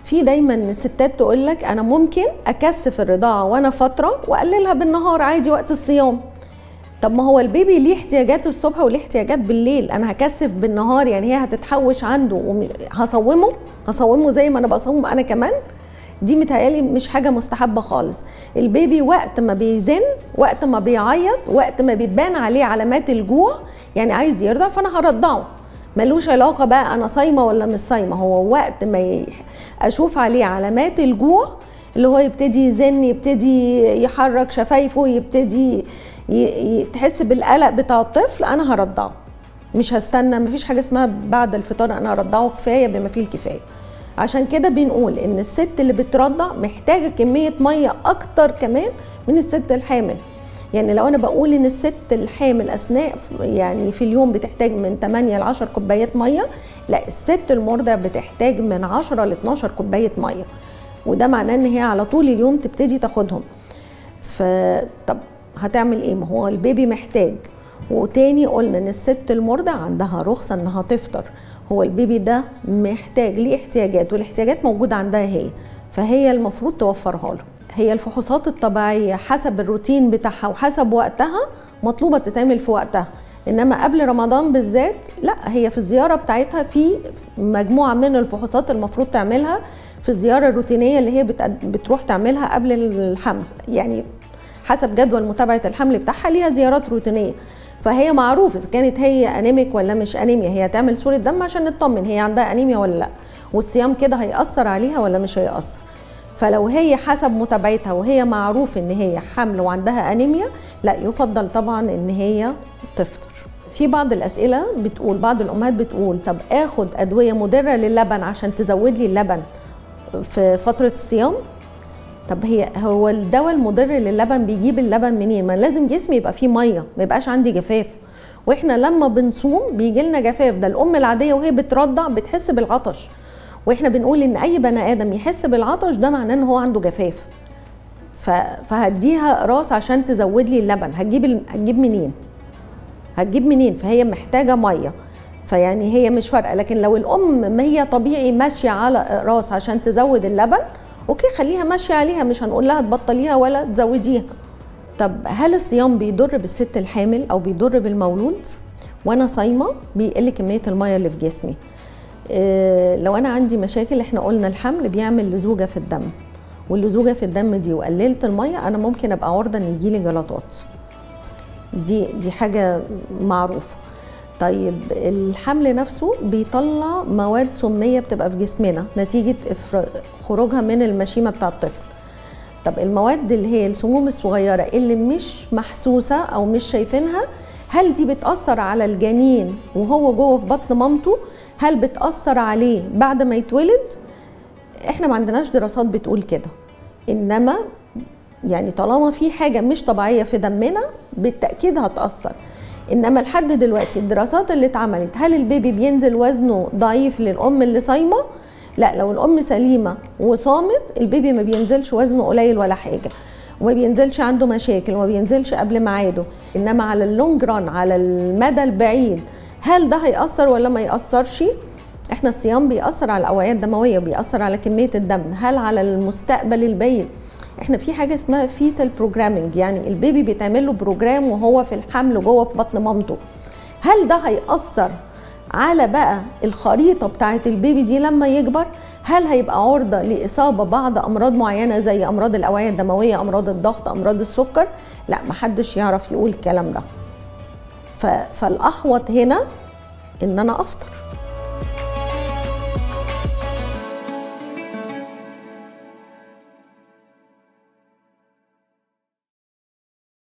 في دايما الستات تقول لك انا ممكن اكثف الرضاعه وانا فتره واقللها بالنهار عادي وقت الصيام طب ما هو البيبي ليه احتياجات الصبح وليه احتياجات بالليل انا هكثف بالنهار يعني هي هتتحوش عنده وهصومه هصومه زي ما انا بصوم انا كمان دي متهيالي مش حاجة مستحبة خالص البيبي وقت ما بيزن وقت ما بيعيط وقت ما بيتبان عليه علامات الجوع يعني عايز يرضع فانا هرضعه ملوش علاقة بقى انا صايمة ولا مش صايمة هو وقت ما ي... اشوف عليه علامات الجوع اللي هو يبتدي يزن يبتدي يحرك شفايفه يبتدي ي... ي... تحس بالقلق بتاع الطفل انا هرضعه مش هستنى مفيش حاجة اسمها بعد الفطار انا هرضعه كفاية بما فيه الكفاية عشان كده بنقول ان الست اللي بترضع محتاجه كميه ميه اكتر كمان من الست الحامل يعني لو انا بقول ان الست الحامل اثناء يعني في اليوم بتحتاج من 8 ل 10 كوبايات ميه لا الست المرضع بتحتاج من 10 ل 12 كوبايه ميه وده معناه ان هي على طول اليوم تبتدي تاخدهم فطب هتعمل ايه ما هو البيبي محتاج وتاني قلنا ان الست المرضع عندها رخصه انها تفطر هو البيبي ده محتاج ليه احتياجات والاحتياجات موجوده عندها هي فهي المفروض توفرها له هي الفحوصات الطبيعيه حسب الروتين بتاعها وحسب وقتها مطلوبه تتعمل في وقتها انما قبل رمضان بالذات لا هي في الزياره بتاعتها في مجموعه من الفحوصات المفروض تعملها في الزياره الروتينيه اللي هي بتروح تعملها قبل الحمل يعني حسب جدول متابعه الحمل بتاعها ليها زيارات روتينيه فهي معروف اذا كانت هي انيميك ولا مش انيميا هي هتعمل صوره دم عشان نطمن هي عندها انيميا ولا لا والصيام كده هيأثر عليها ولا مش هيأثر فلو هي حسب متابعتها وهي معروف ان هي حمل وعندها انيميا لا يفضل طبعا ان هي تفطر في بعض الاسئله بتقول بعض الامهات بتقول طب اخد ادويه مضره للبن عشان تزود لي اللبن في فتره الصيام طب هي هو الدواء المضر للبن بيجيب اللبن منين؟ ما لازم جسمي يبقى فيه ميه ما يبقاش عندي جفاف واحنا لما بنصوم بيجي لنا جفاف ده الام العاديه وهي بترضع بتحس بالعطش واحنا بنقول ان اي بني ادم يحس بالعطش ده معناه ان هو عنده جفاف فهديها راس عشان تزود لي اللبن هتجيب ال... هتجيب منين؟ هتجيب منين؟ فهي محتاجه ميه فيعني هي مش فارقه لكن لو الام ما هي طبيعي ماشيه على راس عشان تزود اللبن اوكي خليها ماشيه عليها مش هنقول لها تبطليها ولا تزوديها طب هل الصيام بيضر بالست الحامل او بيضر بالمولود وانا صايمه بيقل كميه الميه اللي في جسمي إيه لو انا عندي مشاكل احنا قلنا الحمل بيعمل لزوجه في الدم واللزوجه في الدم دي وقللت الميه انا ممكن ابقى عرضه ان يجيلي جلطات دي دي حاجه معروفه طيب الحمل نفسه بيطلع مواد سمية بتبقى في جسمنا نتيجة خروجها من المشيمة بتاع الطفل طب المواد اللي هي السموم الصغيرة اللي مش محسوسة أو مش شايفينها هل دي بتأثر على الجنين وهو جوه في بطن مامته هل بتأثر عليه بعد ما يتولد احنا ما عندناش دراسات بتقول كده انما يعني طالما في حاجة مش طبيعية في دمنا بالتأكيد هتأثر انما لحد دلوقتي الدراسات اللي اتعملت هل البيبي بينزل وزنه ضعيف للام اللي صايمه لا لو الام سليمه وصامت البيبي ما بينزلش وزنه قليل ولا حاجه وما بينزلش عنده مشاكل وما بينزلش قبل ميعاده انما على اللونج ران على المدى البعيد هل ده هيأثر ولا ما يأثرش احنا الصيام بيأثر على الاوعيه الدمويه بيأثر على كميه الدم هل على المستقبل البعيد احنا في حاجه اسمها فيتال بروجرامنج يعني البيبي بيتعمل له بروجرام وهو في الحمل جوه في بطن مامته هل ده هيأثر على بقى الخريطه بتاعه البيبي دي لما يكبر هل هيبقى عرضه لاصابه بعض امراض معينه زي امراض الاوعيه الدمويه امراض الضغط امراض السكر لا محدش يعرف يقول الكلام ده فالاحوط هنا ان انا افطر